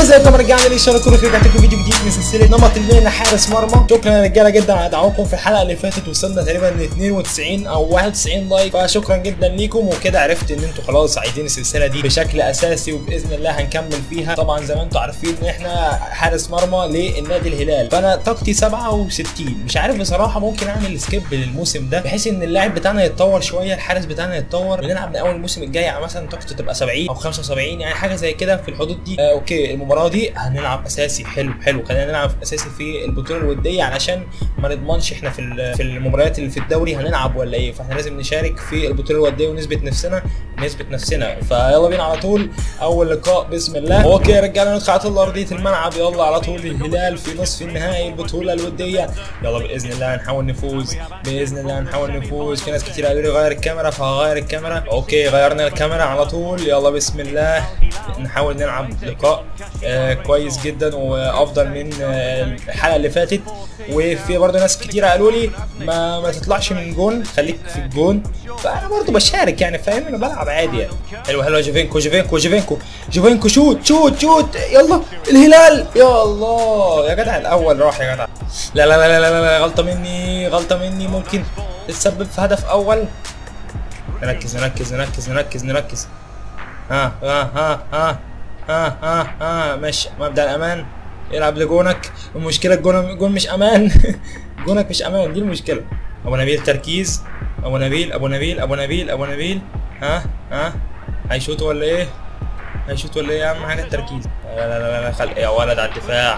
وازيكم رجعنا لي ان شاء الله تكونوا رجعت لكم فيديو جديد من سلسله نمط المهنه حارس مرمى شكرا يا رجاله جدا على دعمكم في الحلقه اللي فاتت وصلنا تقريبا ل 92 او 91 لايك فشكرا جدا ليكم وكده عرفت ان انتوا خلاص عايزين السلسله دي بشكل اساسي وباذن الله هنكمل فيها طبعا زي ما انتوا عارفين ان احنا حارس مرمى للنادي الهلال فانا طاقتي 67 مش عارف بصراحه ممكن اعمل سكيب للموسم ده بحيث ان اللاعب بتاعنا يتطور شويه الحارس بتاعنا يتطور ونلعب من اول الموسم الجاي يعني مثلا طاقته تبقى 70 او 75 يعني حاجه زي كده في الحدود دي آه اوكي المباراه دي هنلعب اساسي حلو حلو خلينا نلعب اساسي في البطوله الوديه علشان ما نضمنش احنا في ال- في المباريات اللي في الدوري هنلعب ولا ايه فاحنا لازم نشارك في البطوله الوديه ونثبت نفسنا نثبت نفسنا فيلا بينا على طول اول لقاء بسم الله اوكي يا رجاله ندخل على طول ارضيه الملعب يلا على طول الهلال في نصف النهائي البطوله الوديه يلا باذن الله نحاول نفوز باذن الله نحاول نفوز في ناس كتير قالوا لي غير الكاميرا فهغير الكاميرا اوكي غيرنا الكاميرا على طول يلا بسم الله نحاول نلعب لقاء آه كويس جدا وافضل من آه الحلقه اللي فاتت وفي برضه ناس كتير قالوا لي ما ما تطلعش من جون خليك في الجون فانا برضه بشارك يعني فاهم انا بلعب عادي يعني حلو حلو جوفينكو جوفينكو جوفينكو جوفينكو شوت شوت شوت يلا الهلال يا الله يا جدع الاول راح يا جدع لا لا لا لا لا, لا غلطه مني غلطه مني ممكن تتسبب في هدف اول نركز نركز نركز نركز نركز ها ها ها ها ها ها ها ماشي مبدأ الأمان العب لجونك المشكلة الجون الجون مش أمان جونك مش أمان دي المشكلة أبو نبيل تركيز أبو نبيل أبو نبيل أبو نبيل أبو نبيل ها ها هيشوط ولا إيه؟ هيشوط ولا إيه أهم حاجة التركيز لا لا لا لا خلق يا ولد على الدفاع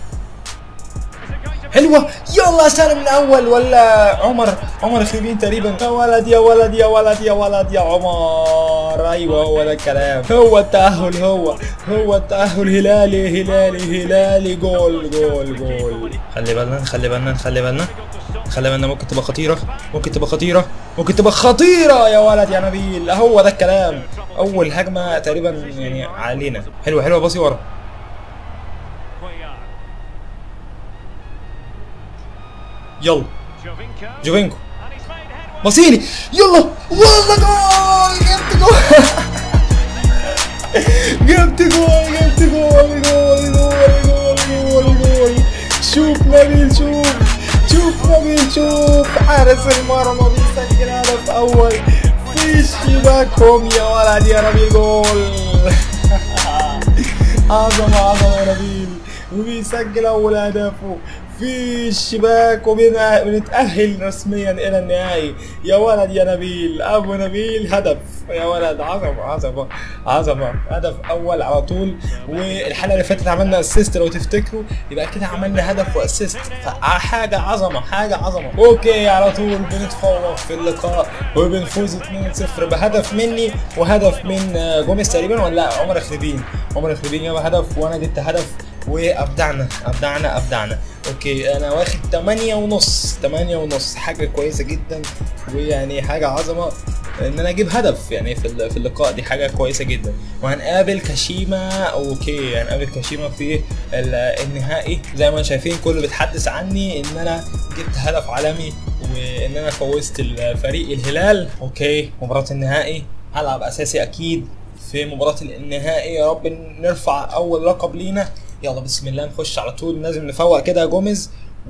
حلوه يلا سالم من اول ولا عمر عمر خريبين تقريبا يا ولد يا ولد يا ولد يا ولد يا عمر ايوه هو ده الكلام هو التاهل هو هو التاهل هلالي هلالي هلالي جول جول جول خلي بالنا خلي بالنا خلي بالنا خلي بالنا ممكن تبقى خطيره ممكن تبقى خطيره ممكن تبقى خطيره يا ولد يا نبيل هو ده الكلام اول هجمه تقريبا يعني علينا حلوه حلوه باصي ورا يلا جوفينكو بصيلي يلا والله جول جبت جول جبت جول جبت جول جول جول جول جول جول شوف نبيل شوف شوف نبيل شوف حارس المرمى بيسجل هدف اول في شباكهم يا ولد يا نبيل جول عظمة عظمة يا نبيل وبيسجل أول هدفه في الشباك وبنتأهل رسميا إلى النهائي يا ولد يا نبيل أبو نبيل هدف يا ولد عظمة عظمة عظمة هدف أول على طول والحلقة اللي فاتت عملنا اسيست لو تفتكروا يبقى كده عملنا هدف واسيست فحاجة عظمة حاجة عظمة أوكي على طول بنتفوق في اللقاء وبنفوز 2-0 بهدف مني وهدف من جوميز تقريبا ولا عمر خريبين عمر خريبين جاب هدف وأنا جبت هدف وابدعنا ابدعنا ابدعنا اوكي انا واخد 8 ونص 8 ونص حاجه كويسه جدا ويعني حاجه عظمه ان انا اجيب هدف يعني في ال- في اللقاء دي حاجه كويسه جدا وهنقابل كاشيما اوكي هنقابل كاشيما في ال- النهائي زي ما شايفين كله بيتحدث عني ان انا جبت هدف عالمي وان انا فوزت الفريق الهلال اوكي مباراه النهائي هلعب اساسي اكيد في مباراة النهائي يا رب نرفع أول لقب لينا يلا بسم الله نخش على طول لازم نفوق كده يا جوميز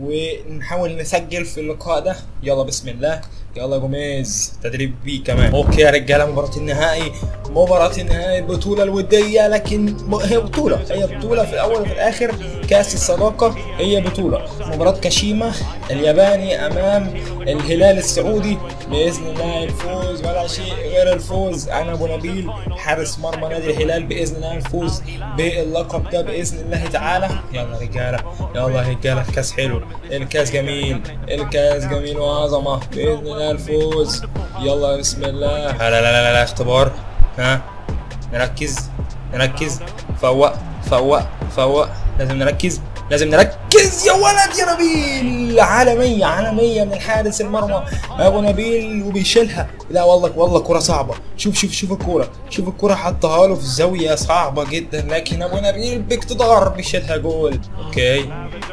ونحاول نسجل في اللقاء ده يلا بسم الله يلا جوميز تدريب بي كمان اوكي يا رجاله مباراة النهائي مباراة النهائي البطولة الودية لكن م- هي بطولة هي بطولة في الأول وفي الآخر كأس الصداقة هي بطولة مباراة كاشيما الياباني أمام الهلال السعودي بإذن الله الفوز ولا شيء غير الفوز أنا أبو نبيل حارس مرمى نادي الهلال بإذن الله الفوز باللقب ده بإذن الله تعالى يلا رجالة يلا رجالة الكاس حلو الكاس جميل الكاس جميل وعظمة بإذن الله الفوز يلا بسم الله لا لا لا لا, لا اختبار ها نركز نركز فوق فوق فوق لازم نركز لازم نركز يا ولد يا نبيل عالمية عالمية من حارس المرمى ابو نبيل وبيشيلها لا والله والله كرة صعبة شوف شوف شوف الكرة شوف الكرة حطها له في زاوية صعبة جدا لكن ابو نبيل باقتدار بيشيلها جول اوكي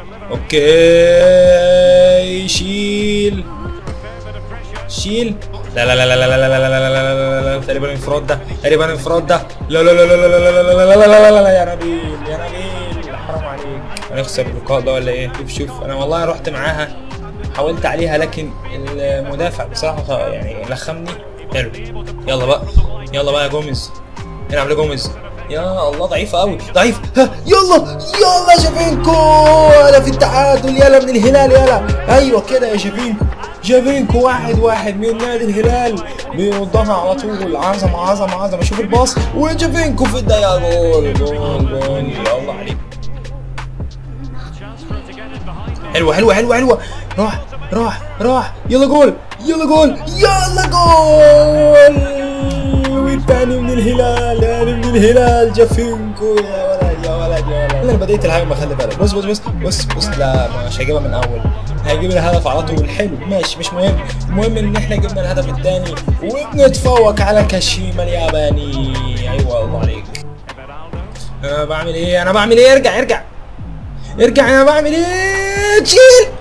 اوكي شيل شيل لا لا لا لا لا لا لا لا لا لا لا لا لا تقريبا انفراد ده تقريبا انفراد ده لا لا لا لا لا لا لا لا لا لا لا لا لا يا نبيل يا نبيل هنخسر اللقاء ده ولا ايه شوف شوف انا والله رحت معاها حاولت عليها لكن المدافع بصراحه يعني لخمني حلو يلا بقى يلا بقى يا جوميز العب لجوميز يا الله ضعيفة قوي ضعيف ها يلا يلا شافينكو انا في التعادل يلا من الهلال يلا ايوه كده يا شافينكو شافينكو واحد واحد من نادي الهلال بيوضعها على طول عظمة عظمة عظمة شوف الباص وشافينكو في الدقيقة جول جول جول يا الله عليك حلوة حلوة حلوة حلوة راح راح راح يلا جول يلا جول يلا جول والتاني من الهلال يعني من الهلال جافينكو يا ولد يا ولد يا ولد انا بديت الهجمه خلي بالك بص بص بص بص بص لا مش هيجيبها من اول هيجيب الهدف على طول حلو ماشي مش مهم المهم ان احنا جبنا الهدف الثاني وبنتفوق على كاشيما الياباني ايوه الله عليك انا بعمل ايه انا بعمل ايه ارجع ارجع ارجع انا بعمل ايه تشيل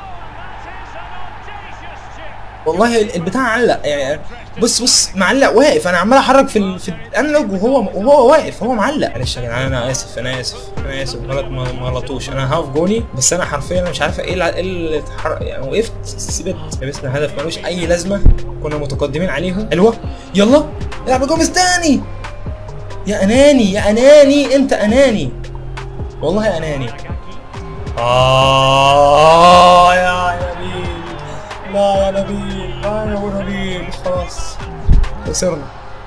والله البتاع علق يعني بص بص معلق واقف انا عمال احرك في ال... في الانلوج وهو وهو واقف هو معلق معلش يا جدعان انا اسف انا اسف انا اسف غلط ما غلطوش انا هاف جوني بس انا حرفيا انا مش عارف ايه اللي, اللي اتحرك يعني وقفت سيبت لبسنا هدف ملوش اي لازمه كنا متقدمين عليهم حلوه يلا العب جوميز تاني يا اناني يا اناني انت اناني والله اناني آه يا نبيل لا يا نبيل لا يا ابو نبيل خلاص خسرنا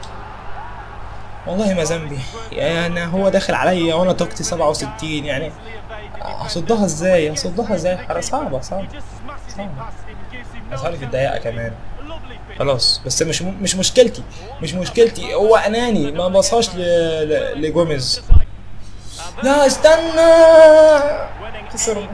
والله ما ذنبي يعني هو داخل عليا وانا طاقتي 67 يعني هصدها ازاي هصدها ازاي صعبة صعبة صعبة هصلي في الدقيقة كمان خلاص بس مش مش مشكلتي مش مشكلتي هو اناني ما بصاش لجوميز لا استنى خسرنا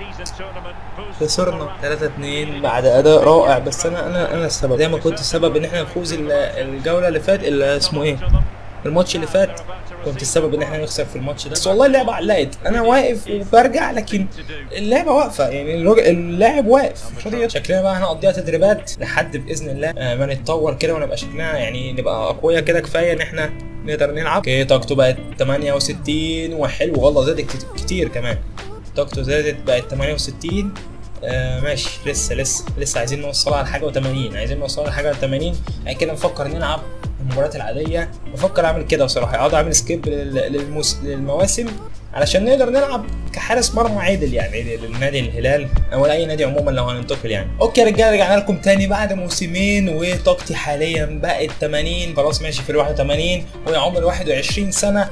خسرنا 3 2 بعد اداء رائع بس انا انا انا السبب زي ما كنت السبب ان احنا نفوز الجوله اللي فاتت اللي اسمه ايه الماتش اللي فات كنت السبب ان احنا نخسر في الماتش ده بس والله اللعبه علقت انا واقف وبرجع لكن اللعبه واقفه يعني اللاعب واقف مش راضي شكلنا بقى هنقضيها تدريبات لحد باذن الله آه ما نتطور كده ونبقى شكلنا يعني نبقى اقوياء كده كفايه ان احنا نقدر نلعب اوكي طاقته بقت 68 وحلو والله زادت كتير كمان طاقته زادت بقت 68 آه ماشي لسه لسه لسه عايزين نوصلها لحاجه و80 عايزين نوصلها لحاجه و80 بعد كده نفكر نلعب المباريات العاديه بفكر اعمل كده بصراحه اقعد اعمل سكيب للموس... للمواسم علشان نقدر نلعب كحارس مرمى عادل يعني للنادي الهلال او لاي نادي عموما لو هننتقل يعني اوكي يا رجاله رجعنا لكم تاني بعد موسمين وطاقتي حاليا بقت 80 خلاص ماشي في ال 81 وعمري 21 سنه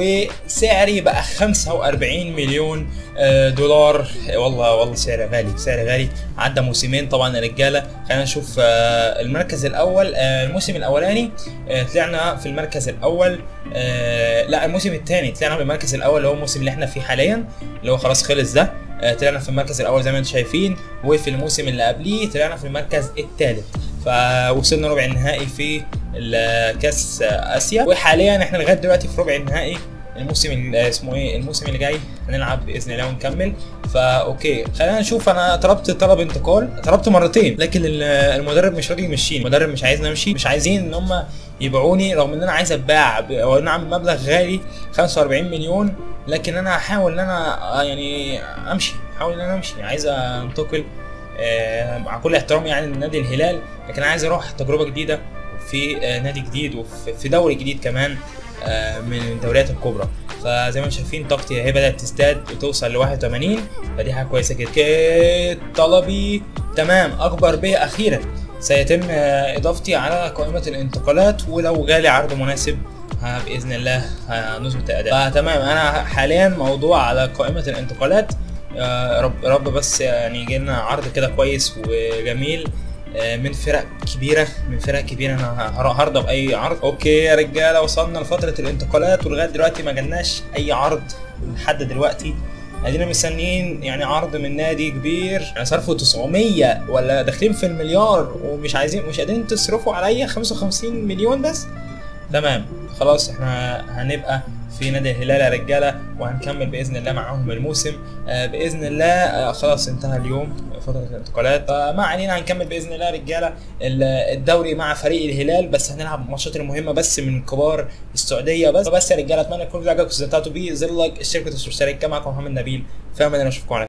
وسعري بقى 45 مليون دولار والله والله سعر غالي سعر غالي عدى موسمين طبعا يا رجاله خلينا نشوف المركز الاول الموسم الاولاني طلعنا في المركز الاول لا الموسم الثاني طلعنا في المركز الاول اللي هو الموسم اللي احنا فيه حاليا اللي هو خلاص خلص ده طلعنا في المركز الاول زي ما انتم شايفين وفي الموسم اللي قبليه طلعنا في المركز الثالث فوصلنا ربع النهائي في كاس اسيا وحاليا احنا لغايه دلوقتي في ربع النهائي الموسم اسمه ايه الموسم اللي جاي هنلعب باذن الله ونكمل فا اوكي خلينا نشوف انا طلبت طلب انتقال طلبت مرتين لكن المدرب مش راضي يمشيني المدرب مش عايزني امشي مش عايزين ان هم يبيعوني رغم ان انا عايز اتباع او انا اعمل مبلغ غالي 45 مليون لكن انا هحاول ان انا يعني امشي احاول ان انا امشي عايز انتقل آه مع كل احترامي يعني لنادي الهلال لكن انا عايز اروح تجربه جديده في آه نادي جديد وفي دوري جديد كمان آه من الدوريات الكبرى فزي ما انتم شايفين طاقتي هي بدات تزداد وتوصل ل 81 فدي حاجه كويسه جدا طلبي تمام اكبر به اخيرا سيتم اضافتي على قائمه الانتقالات ولو جالي عرض مناسب باذن الله هنظبط الاداء فتمام انا حاليا موضوع على قائمه الانتقالات رب رب بس يعني يجي لنا عرض كده كويس وجميل من فرق كبيره من فرق كبيره انا هرضى باي عرض اوكي يا رجاله وصلنا لفتره الانتقالات ولغايه دلوقتي ما جالناش اي عرض لحد دلوقتي ادينا مستنيين يعني عرض من نادي كبير يعني صرفوا 900 ولا داخلين في المليار ومش عايزين مش قادرين تصرفوا عليا 55 مليون بس تمام خلاص احنا هنبقى في نادي الهلال يا رجاله وهنكمل باذن الله معاهم الموسم آه، باذن الله آه، خلاص انتهى اليوم فتره الانتقالات فما علينا هنكمل باذن الله يا رجاله ال- الدوري مع فريق الهلال بس هنلعب الماتشات المهمه بس من كبار السعوديه بس بس يا رجاله اتمنى تكونوا عجبكم استمتعتوا بيه زر لايك اشتركوا والاشتراك كان معكم محمد نبيل فاهم انا اشوفكم على